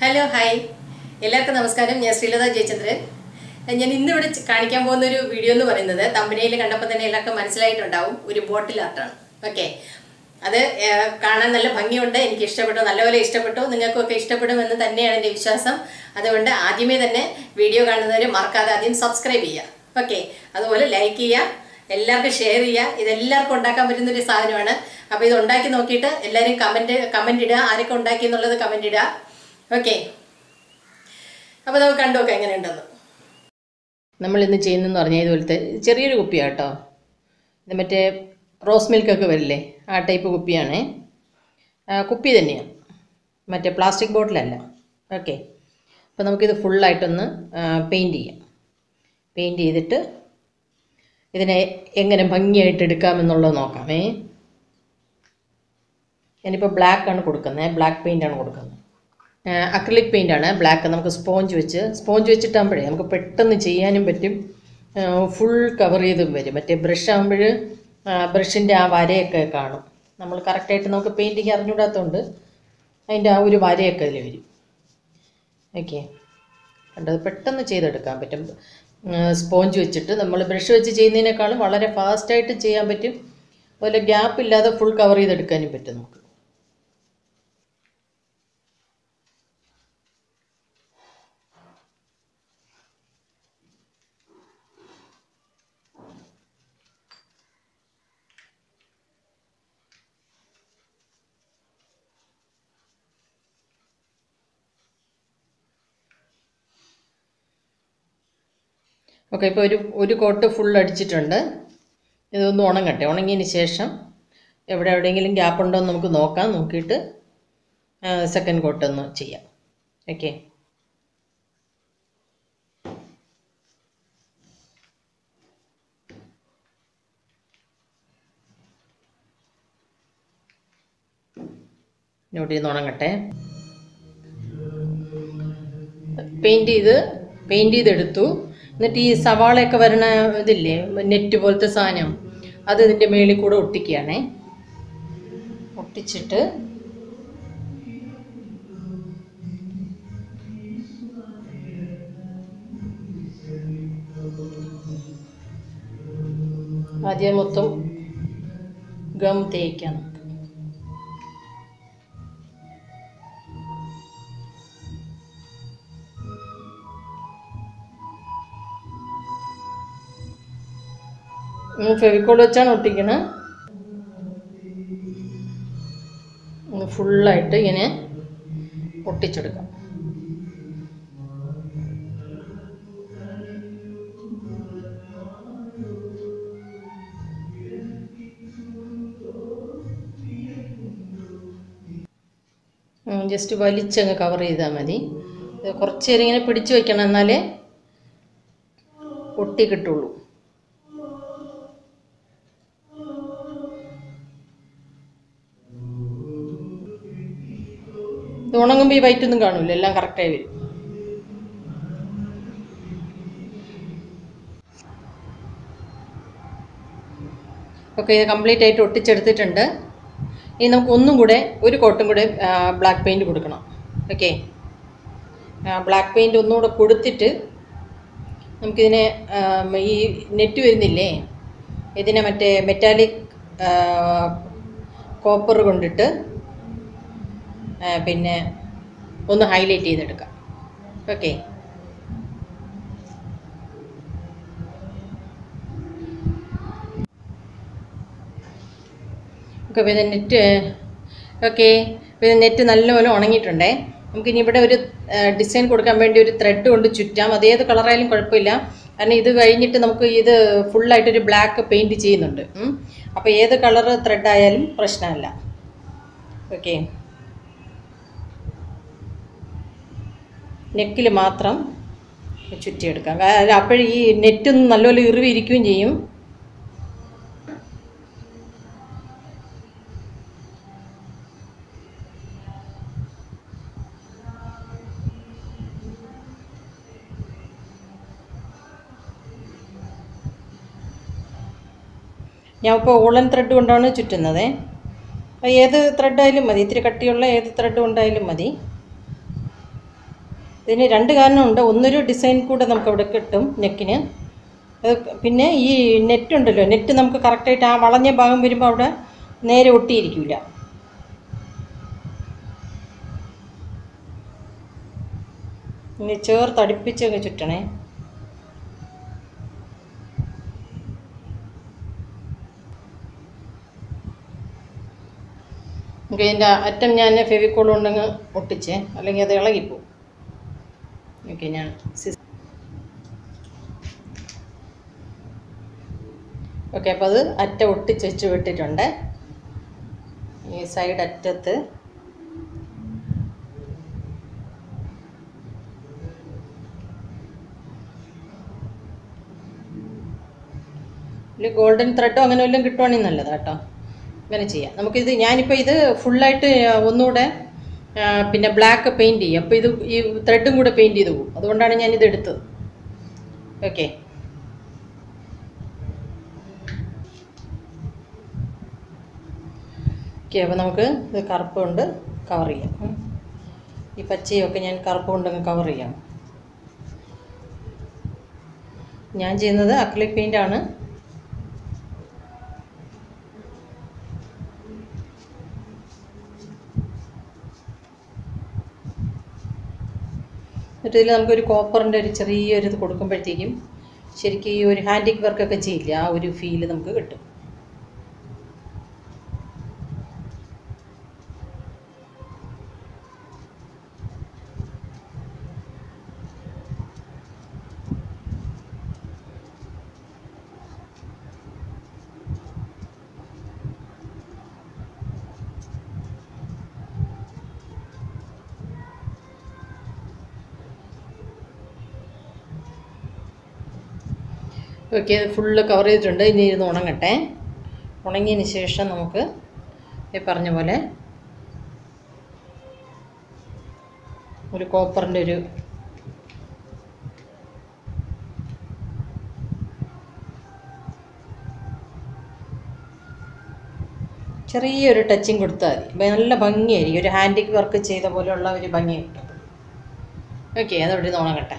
Hello hi എല്ലാവർക്കും നമസ്കാരം ഞാൻ ശ്രീലത ജയചന്ദ്രൻ ഞാൻ ഇന്ന് ഇവിടെ ച- കാണിക്കാൻ പോകുന്ന ഒരു വീഡിയോ എന്ന് പറയുന്നത് തമ്പനയിൽ കണ്ടപ്പോൾ തന്നെ എല്ലാവർക്കും മനസ്സിലായിട്ടുണ്ടാവും ഒരു ബോട്ടിൽ ആർട്ടാണ് ഓക്കെ അത് ഏഹ്, കാണാൻ നല്ല ഭംഗിയുണ്ട് എനിക്ക് ഇഷ്ടപ്പെട്ടു നല്ലപോലെ ഇഷ്ടപ്പെട്ടു നിങ്ങൾക്കൊക്കെ ഇഷ്ടപ്പെടുമെന്ന് തന്നെയാണ് എൻ്റെ വിശ്വാസം അതുകൊണ്ട് ആദ്യമേ തന്നെ വീഡിയോ കാണുന്നവർ മറക്കാതെ ആദ്യം സബ്സ്ക്രൈബ് ചെയ്യുക ഓക്കെ അതുപോലെ ലൈക്ക് ചെയ്യുക എല്ലാവർക്കും ഷെയർ ചെയ്യുക ഇതെല്ലാവർക്കും ഉണ്ടാക്കാൻ പറ്റുന്ന ഒരു സാധനമാണ് അപ്പോൾ ഇത് ഉണ്ടാക്കി നോക്കിയിട്ട് എല്ലാവരും കമൻറ്റ് കമൻറ്റ് ഇടുക ആരൊക്കെ ഉണ്ടാക്കി എന്നുള്ളത് കമൻറ്റ് ഇടുക ഓക്കെ അപ്പോൾ നമുക്ക് കണ്ടു നോക്കാം എങ്ങനെയുണ്ടെന്ന് നമ്മൾ ഇന്ന് ചെയ്യുന്നതെന്ന് പറഞ്ഞാൽ ഇതുപോലത്തെ ചെറിയൊരു കുപ്പിയാണ് കേട്ടോ ഇത് മറ്റേ റോസ് മിൽക്കൊക്കെ വരില്ലേ ആ ടൈപ്പ് കുപ്പിയാണേ ആ, കുപ്പി തന്നെയാണ് മറ്റേ പ്ലാസ്റ്റിക് ബോട്ടിലല്ല ഓക്കെ അപ്പോൾ നമുക്കിത് ഫുള്ളായിട്ടൊന്ന് പെയിൻറ്റ് ചെയ്യാം പെയിൻറ്റ് ചെയ്തിട്ട് ഇതിനെ എങ്ങനെ ഭംഗിയായിട്ട് എടുക്കാമെന്നുള്ളത് നോക്കാമേ ഞാനിപ്പോൾ ബ്ലാക്ക് ആണ് കൊടുക്കുന്നത് ബ്ലാക്ക് പെയിൻ്റ് ആണ് കൊടുക്കുന്നത് അക്രിലിക് പെയിൻ്റ് ആണ് ബ്ലാക്ക് നമുക്ക് സ്പോഞ്ച് വെച്ച് സ്പോഞ്ച് വെച്ചിട്ടാകുമ്പോഴേ നമുക്ക് പെട്ടെന്ന് ചെയ്യാനും പറ്റും ഫുൾ കവർ ചെയ്തും വരും മറ്റേ ബ്രഷ് ആകുമ്പോൾ ബ്രഷിൻ്റെ ആ വരയൊക്കെ കാണും നമ്മൾ കറക്റ്റായിട്ട് നമുക്ക് പെയിൻറ്റിങ് അറിഞ്ഞുകൂടാത്തതുകൊണ്ട് അതിൻ്റെ ആ ഒരു വരയൊക്കെ അതിൽ വരും ഓക്കെ കണ്ടത് പെട്ടെന്ന് ചെയ്തെടുക്കാൻ പറ്റും സ്പോഞ്ച് വെച്ചിട്ട് നമ്മൾ ബ്രഷ് വെച്ച് ചെയ്യുന്നതിനേക്കാളും വളരെ ഫാസ്റ്റായിട്ട് ചെയ്യാൻ പറ്റും അതുപോലെ ഗ്യാപ്പ് ഇല്ലാതെ ഫുൾ കവർ ചെയ്തെടുക്കാനും പറ്റും നമുക്ക് ഓക്കെ ഇപ്പോൾ ഒരു ഒരു കോട്ട് ഫുൾ അടിച്ചിട്ടുണ്ട് ഇതൊന്ന് ഉണങ്ങട്ടെ ഉണങ്ങിയതിന് ശേഷം എവിടെ എവിടെയെങ്കിലും ഗ്യാപ്പ് ഉണ്ടോ എന്ന് നമുക്ക് നോക്കാം നോക്കിയിട്ട് സെക്കൻഡ് കോട്ട് ഒന്ന് ചെയ്യാം ഓക്കെ നോട്ട് ചെയ്ത് ഉണങ്ങട്ടെ പെയിൻറ് ചെയ്ത് പെയിൻറ് ചെയ്തെടുത്തു എന്നിട്ട് ഈ സവാളയൊക്കെ വരണ ഇതില്ലേ നെറ്റ് പോലത്തെ സാധനം അത് ഇതിൻ്റെ മേളിൽ കൂടെ ഒട്ടിക്കുകയാണേ ഒട്ടിച്ചിട്ട് ആദ്യം മൊത്തം ഗം തേക്കാം നമുക്ക് ഫെവിക്കോൾ വെച്ചാണ് ഒട്ടിക്കണത് ഫുള്ളായിട്ട് ഇങ്ങനെ ഒട്ടിച്ചെടുക്കാം ജസ്റ്റ് വലിച്ചങ്ങ് കവർ ചെയ്താൽ മതി ഇത് കുറച്ച് നേരം ഇങ്ങനെ പിടിച്ചു വെക്കണം എന്നാലേ ഒട്ടി കിട്ടുള്ളൂ ഇത് ഉണങ്ങുമ്പോൾ ഈ വൈറ്റ് ഒന്നും കാണൂല എല്ലാം കറക്റ്റായി വരും ഓക്കെ ഇത് കംപ്ലീറ്റ് ആയിട്ട് ഒട്ടിച്ചെടുത്തിട്ടുണ്ട് ഇനി നമുക്ക് ഒന്നും കൂടെ ഒരു കോട്ടും കൂടെ ബ്ലാക്ക് പെയിൻറ്റ് കൊടുക്കണം ഓക്കെ ബ്ലാക്ക് പെയിൻറ്റ് ഒന്നുകൂടെ കൊടുത്തിട്ട് നമുക്കിതിനെ ആം, ഈ നെറ്റ് വരുന്നില്ലേ ഇതിനെ മറ്റേ മെറ്റാലിക് കോപ്പർ കൊണ്ടിട്ട് ആ, പിന്നെ ഒന്ന് ഹൈലൈറ്റ് ചെയ്തെടുക്കാം ഓക്കെ ഓക്കെ അപ്പോൾ ഇത് നെറ്റ് ഓക്കെ അപ്പോൾ ഇത് നെറ്റ് നല്ലപോലെ ഉണങ്ങിയിട്ടുണ്ടേ നമുക്കിനി ഇവിടെ ഒരു ഡിസൈൻ കൊടുക്കാൻ വേണ്ടി ഒരു ത്രെഡ് കൊണ്ട് ചുറ്റാം അത് ഏത് കളറായാലും കുഴപ്പമില്ല കാരണം ഇത് കഴിഞ്ഞിട്ട് നമുക്ക് ഇത് ഫുള്ളായിട്ടൊരു ബ്ലാക്ക് പെയിൻറ്റ് ചെയ്യുന്നുണ്ട് ഉം. അപ്പോൾ ഏത് കളർ ത്രെഡ് ആയാലും പ്രശ്നമല്ല ഓക്കെ നെക്കിൽ മാത്രം ചുറ്റിയെടുക്കാം അപ്പോഴും ഈ നെറ്റൊന്നും നല്ലപോലെ ഇറിവ് ഇരിക്കുകയും ചെയ്യും ഞാൻ ഇപ്പോൾ ഓളൻ ത്രെഡ് കൊണ്ടാണ് ചുറ്റുന്നത് അപ്പോൾ ഏത് ത്രെഡായാലും മതി ഇത്തിരി കട്ടിയുള്ള ഏത് ത്രെഡ് കൊണ്ടായാലും മതി ഇതിന് രണ്ട് കാരണമുണ്ട് ഒന്നൊരു ഡിസൈൻ കൂടെ നമുക്ക് അവിടെ കിട്ടും നെക്കിന് അത് പിന്നെ ഈ നെറ്റ് ഉണ്ടല്ലോ നെറ്റ് നമുക്ക് കറക്റ്റായിട്ട് ആ വളഞ്ഞ ഭാഗം വരുമ്പോൾ അവിടെ നേരെ ഒട്ടിയിരിക്കില്ല ഇനി ചേർത്ത് അടുപ്പിച്ച് അങ്ങ് ചുറ്റണേ നമുക്ക് ഇതിൻ്റെ അറ്റം ഞാൻ ഫെവിക്കോൾ കൊണ്ടങ്ങ് ഒട്ടിച്ചേ അല്ലെങ്കിൽ അത് ഇളകിപ്പോവും ഓക്കെ ഞാൻ സിസ് ഓക്കെ അപ്പോൾ അത് അറ്റ ഒട്ടിച്ച് വെച്ച് വിട്ടിട്ടുണ്ട് ഈ സൈഡ് അറ്റത്ത് ഒരു ഗോൾഡൻ ത്രെഡോ അങ്ങനെ വല്ലതും കിട്ടുവാണെങ്കിൽ നല്ലതാണ് കേട്ടോ അങ്ങനെ ചെയ്യാം നമുക്കിത് ഞാനിപ്പോൾ ഇത് ഫുള്ളായിട്ട് ഒന്നുകൂടെ ആ, പിന്നെ ബ്ലാക്ക് പെയിൻറ്റ് ചെയ്യും അപ്പോൾ ഇത് ഈ ത്രെഡും കൂടെ പെയിൻറ്റ് ചെയ്ത് പോകും അതുകൊണ്ടാണ് ഞാനിത് എടുത്തത് ഓക്കെ ഓക്കെ അപ്പോൾ നമുക്ക് ഇത് കറുപ്പ് കൊണ്ട് കവർ ചെയ്യാം ഉം. ഈ പച്ചയൊക്കെ ഞാൻ കറുപ്പ് കൊണ്ടങ്ങ് കവർ ചെയ്യാം ഞാൻ ചെയ്യുന്നത് അക്രിലിക് പെയിൻ്റ് ആണ് എന്നിട്ട് ഇതിൽ നമുക്കൊരു കോപ്പറിൻ്റെ ഒരു ചെറിയൊരു ഇത് കൊടുക്കുമ്പോഴത്തേക്കും ശരിക്കും ഈ ഒരു ഹാൻഡിക് വർക്കൊക്കെ ചെയ്യില്ല ആ ഒരു ഫീല് നമുക്ക് കിട്ടും ഓക്കെ ഇത് ഫുള്ള് കവർ ചെയ്തിട്ടുണ്ട് ഇനി ഇരുന്ന് ഉണങ്ങട്ടെ ഉണങ്ങിയതിന് ശേഷം നമുക്ക് ഈ പറഞ്ഞ പോലെ ഒരു കോപ്പറിൻ്റെ ഒരു ചെറിയൊരു ടച്ചിങ് കൊടുത്താൽ മതി നല്ല ഭംഗിയായിരിക്കും ഒരു ഹാൻഡിക് വർക്ക് ചെയ്ത പോലെയുള്ള ഒരു ഭംഗി കിട്ടും ഓക്കെ അതവിടെ നിന്ന് ഉണങ്ങട്ടെ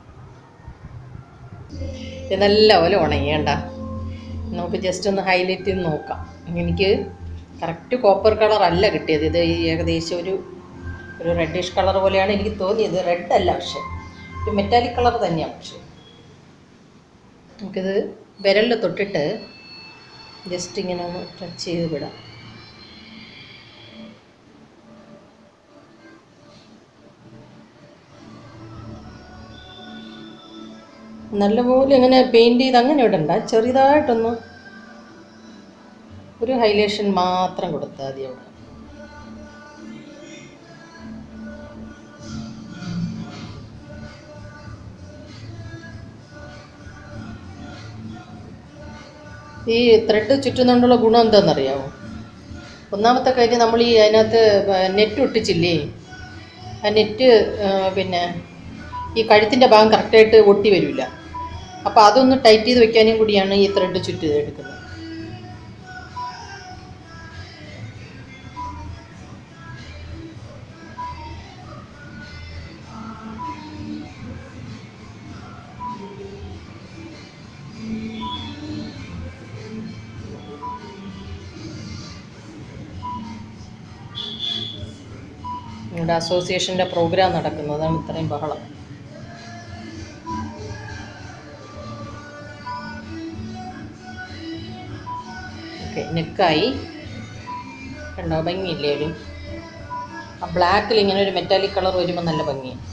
ഇത് നല്ലപോലെ ഉണങ്ങിയണ്ട നമുക്ക് ജസ്റ്റ് ഒന്ന് ഹൈലൈറ്റ് ചെയ്ത് നോക്കാം എനിക്ക് കറക്റ്റ് കോപ്പർ കളർ അല്ല കിട്ടിയത് ഇത് ഈ ഏകദേശം ഒരു ഒരു റെഡിഷ് കളർ പോലെയാണ് എനിക്ക് തോന്നിയത് റെഡ് അല്ല പക്ഷേ ഒരു മെറ്റാലിക് കളർ തന്നെയാണ് പക്ഷേ നമുക്കിത് വിരലിൽ തൊട്ടിട്ട് ജസ്റ്റ് ഇങ്ങനെ ഒന്ന് ടച്ച് ചെയ്ത് വിടാം നല്ലപോലെ ഇങ്ങനെ പെയിൻറ് ചെയ്ത് അങ്ങനെ ഇടണ്ട ചെറുതായിട്ടൊന്ന് ഒരു ഹൈലൈഷൻ മാത്രം കൊടുത്താൽ മതി അവിടെ ഈ ത്രെഡ് ചുറ്റുന്നതുകൊണ്ടുള്ള ഗുണം എന്താണെന്നറിയാമോ ഒന്നാമത്തെ കാര്യം നമ്മൾ ഈ അതിനകത്ത് നെറ്റ് ഒട്ടിച്ചില്ലേ ആ നെറ്റ് പിന്നെ ഈ കഴുത്തിൻ്റെ ഭാഗം കറക്റ്റായിട്ട് ഒട്ടി വരില്ല അപ്പോൾ അതൊന്ന് ടൈറ്റ് ചെയ്ത് വെക്കാനും കൂടിയാണ് ഈ ത്രെഡ് ചുറ്റി എടുക്കുന്നത് ഇവിടെ അസോസിയേഷൻ്റെ പ്രോഗ്രാം നടക്കുന്നത് അതാണ് ഇത്രയും ബഹളം ഓക്കെ നെക്കായി കണ്ടോ ഭംഗിയില്ലേ ഒരു ആ ബ്ലാക്കിൽ ഇങ്ങനെ ഒരു മെറ്റാലിക് കളർ വരുമ്പോൾ നല്ല ഭംഗിയാണ്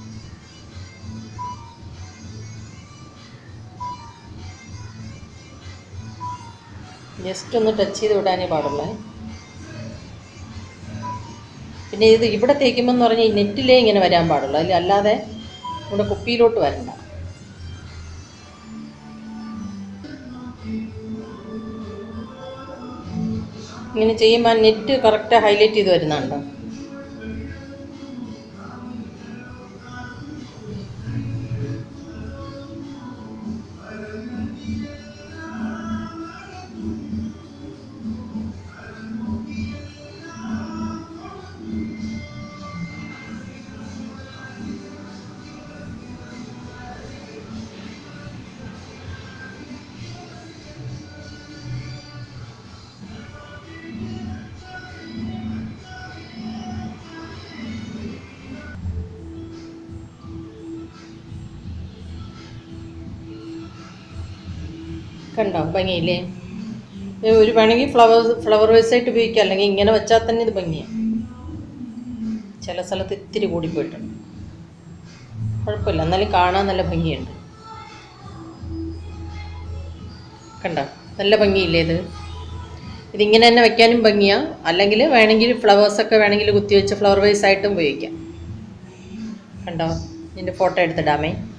ജസ്റ്റ് ഒന്ന് ടച്ച് ചെയ്ത് വിടാനേ പാടുള്ളേ പിന്നെ ഇത് ഇവിടെ തേക്കുമ്പോൾ എന്ന് പറഞ്ഞാൽ ഈ നെറ്റിലേ ഇങ്ങനെ വരാൻ പാടുള്ളൂ അതിൽ അല്ലാതെ ഇവിടെ കുപ്പിയിലോട്ട് വരണ്ട ഇങ്ങനെ ചെയ്യുമ്പോൾ ആ നെറ്റ് കറക്റ്റ് ഹൈലൈറ്റ് ചെയ്ത് വരുന്നുണ്ടോ കണ്ടോ ഭംഗിയില്ലേ ഇത് ഒരു വേണമെങ്കിൽ ഫ്ലവർ ഫ്ലവർ വേസായിട്ട് ഉപയോഗിക്കാം അല്ലെങ്കിൽ ഇങ്ങനെ വെച്ചാൽ തന്നെ ഇത് ഭംഗിയാണ് ചില സ്ഥലത്ത് ഇത്തിരി കൂടിപ്പോയിട്ടുണ്ട് കുഴപ്പമില്ല എന്നാലും കാണാൻ നല്ല ഭംഗിയുണ്ട് കണ്ടോ നല്ല ഭംഗിയില്ലേ ഇത് ഇതിങ്ങനെ തന്നെ വെക്കാനും ഭംഗിയാണ് അല്ലെങ്കിൽ വേണമെങ്കിൽ ഫ്ലവേഴ്സൊക്കെ വേണമെങ്കിൽ കുത്തി വെച്ച് ഫ്ലവർ വേസ് ആയിട്ടും ഉപയോഗിക്കാം കണ്ടോ ഇതിൻ്റെ ഫോട്ടോ എടുത്തിടാമേ